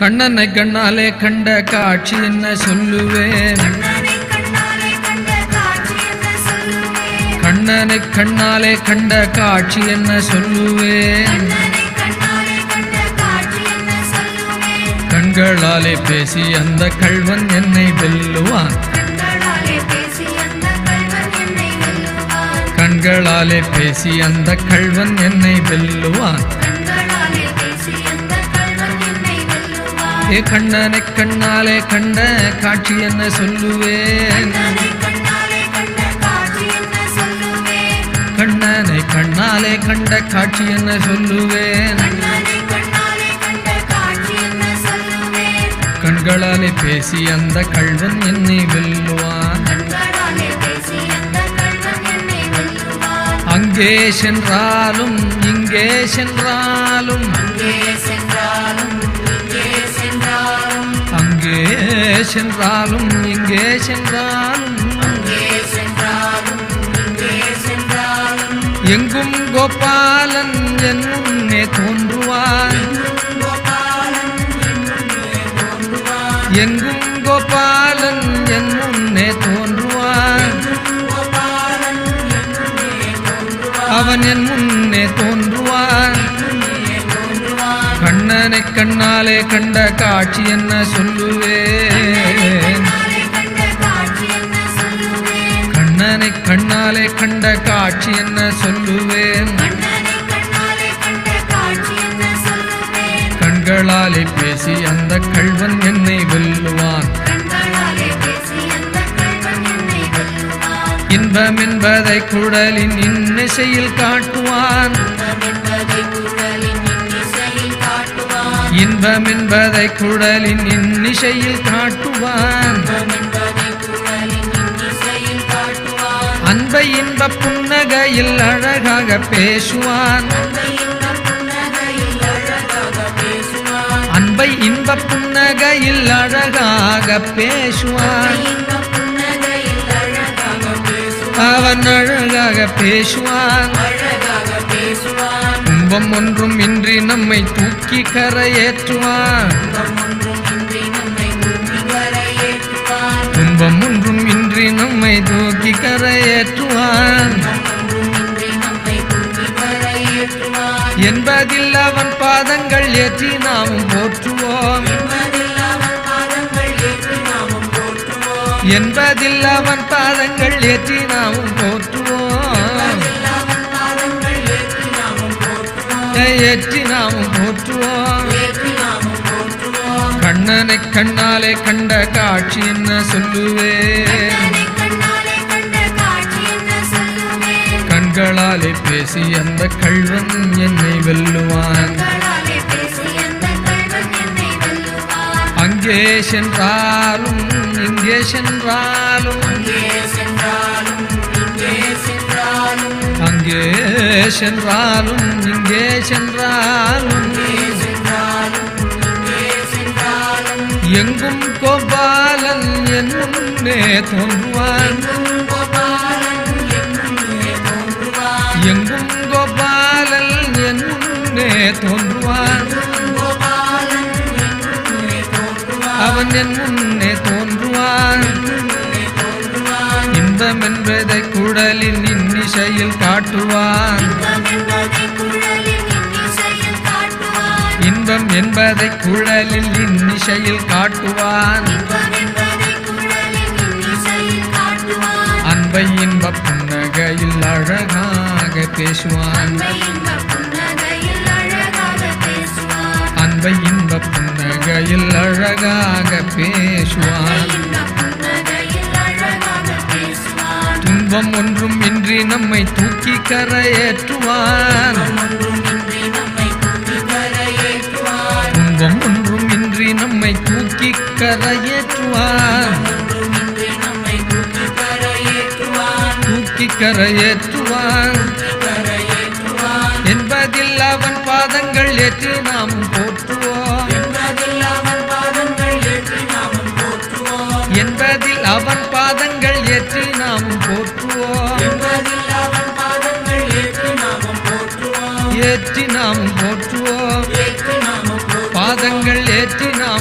கண்ணனை கண்ணாலே கண்ட காட்சி என்ன சொல்லுவேன் கண்ணனை கண்ணாலே கண்ட காட்சி என்ன சொல்லுவேன் கண்ணனை கண்ணாலே கண்ட காட்சி என்ன சொல்லுவேன் கண்ணனை கண்ணாலே கண்ட காட்சி என்ன சொல்லுவேன் கண்களாலே பேசி அந்த கள்வன் என்னை வெல்லுவான் கண்களாலே பேசி அந்த கள்வன் என்னை வெல்லுவான் கண்களாலே பேசி அந்த கள்வன் என்னை வெல்லுவான் கண்களாலே பேசி அந்த கள்வன் என்னை வெல்லுவான் ஏ கண்ணனை கண்ணாலே கண்ட காட்சி என்ன சொல்லுவேன் கண்ணனை கண்ணாலே கண்ட காட்சி என்ன சொல்லுவேன் கண்ணனை கண்ணாலே கண்ட காட்சி என்ன சொல்லுவேன் கண்ணனை கண்ணாலே கண்ட காட்சி என்ன சொல்லுவேன் கண்களாலே பேசி அந்த கள்வன் என்னை வெல்லுவான் கண்களாலே பேசி அந்த கள்வன் என்னை வெல்லுவான் அங்கே சென்றாலும் இங்கே சென்றாலும் அங்கே சென்றாலும் இங்கே சென்றாலும் அங்கே சென்றாலும் இங்கே சென்றாலும் அங்கே சென்றாலும் இங்கே சென்றாலும் எங்கும் கோபாலன் என் முன்னே தோன்றுவான் கோபாலன் என்னுள்ளே தோன்றுவான் எங்கும் கோபாலன் என் முன்னே தோன்றுவான் கோபாலன் என்னுள்ளே தோன்றுவான் அவன் என் முன்னே தோன்றுவான் என்னுள்ளே தோன்றுவான் கண்ணனை கண்ணாலே கண்ட காட்சி என்ன சொல்லுவேன் கண்ணாலே கண்ட காட்சி என்ன சொல்லுவேன் கண்ணனை கண்ணாலே கண்ட காட்சி என்ன சொல்லுவேன் கண்ணனை கண்ணாலே கண்ட காட்சி என்ன சொல்லுவேன் கண்களாலே பேசி அந்த கள்வன் என்னை வெல்லுவான் கண்களாலே பேசி அந்த கள்வன் என்னை வெல்லுவான் இன்பம் என்பதை குடலின் இன்னிசையில் காட்டுவான் இன்பம் என்பதை குழலின் இன்னிசையில் இன்பம் என்பதை குடலின் இன்னிசையில் காட்டுவான் காட்டுவான் இன்பம் என்பதை குழலின் இன்னிசையில் காட்டுவான் அன்பை இன்ப புன்னகையில் அழகாக பேசுவான் அன்பை இன்ப புன்னகையில் அழகாக அன்பை இன்ப புன்னகையில் அழகாக பேசுவான் பேசுவான் இன்ப புன்னகையில் அழகாக பேசுவான் அவன் அழகாக பேசுவான் அழகாக பேசுவான் துன்பம் ஒன்றும் இன்றி நம்மை தூக்கி கரையேற்றுவான் துன்பம் ஒன்றும் இன்றி நம்மை துன்பம் ஒன்றும் இன்றி நம்மை தூக்கி தூக்கி கரையேற்றுவான் கரையேற்றுவான் ஒன்றும் இன்றி நம்மை தூக்கி கரையேற்றுவான் என்பதில் அவன் பாதங்கள் ஏற்றி நாமும் போற்றுவோம் என்பதில் அவன் பாதங்கள் ஏற்றி நாமும் போற்றுவோம் என்பதில் அவன் பாதங்கள் ஏற்றி நாமும் போற்றுவோம் என்பதில் அவன் பாதங்கள் ஏற்றி நாமும் போற்றுவோம் ஏற்றி நாமும் போற்றுவோம் ஏற்றி நாமும் போற்றுவோம் கண்ணனை கண்ணாலே கண்ட காட்சி என்ன சொல்லுவேன் கண்ணனை கண்ணாலே கண்ட காட்சி என்ன சொல்லுவேன் கண்களாலே பேசி அந்த கள்வன் என்னை வெல்லுவான் கண்களாலே பேசி அந்த கள்வன் என்னை வெல்லுவான் அங்கே சென்றாலும் இங்கே சென்றாலும் இங்கே சென்றாலும் இங்கே சென்றாலும் அங்கே சென்றாலும் இங்கே சென்றாலும் இங்கே சென்றாலும் இங்கே சென்றாலும் எங்கும் கோபாலன் என் முன்னே தோன்றுவான் கோபாலன் என்னுள்ளே தோன்றுவான் எங்கும் கோபாலன் என் முன்னே தோன்றுவான் கோபாலன் என்னுள்ளே தோன்றுவான் அவன் என் முன்னே தோன்றுவான் என்னுள்ளே தோன்றுவான் இன்பம் என்பதை குடலின் இன்னிசையில் காட்டுவான் இன்பம் என்பதை குழலின் இன்னிசையில் காட்டுவான் இன்பம் என்பதை குழலில் இன்னிசையில் காட்டுவான் இன்பம் என்பதை குழலின் இன்னிசையில் காட்டுவான் அன்பை இன்ப புன்னகையில் அழகாக பேசுவான் அன்பை இன்ப புன்னகையில் அழகாக பேசுவான் அன்பை இன்ப புன்னகையில் அழகாக பேசுவான் இன்ப புன்னகையில் அழகாக பேசுவான் துன்பம் ஒன்றும் இன்றி நம்மை தூக்கி கரையேற்றுவான் ஒன்றுமின்றி நம்மை தூக்கி கரையேற்றுவான் துன்பம் ஒன்றும் இன்றி நம்மை தூக்கி கரையேற்றுவான் ஒன்றுமின்றி நம்மை தூக்கி கரையேற்றுவான் தூக்கி கரையேற்றுவான் கரையேற்றுவான் என்பதில் அவன் பாதங்கள் ஏற்றி நாம் போற்றுவோம் என்பதில் அவன் பாதங்கள் ஏற்றி நாமும் போற்றுவோம் என்பதில் அவன் பாதங்கள் ஏற்றி நாம் போற்றுவோம் என்பதில் அவன் பாதங்கள் ஏற்றி நாமும் போற்றுவோம் ஏற்றி நாம் போற்றுவோம் ஏற்றி நாமும் போற்றுவோம் பாதங்கள் ஏற்றி நாம்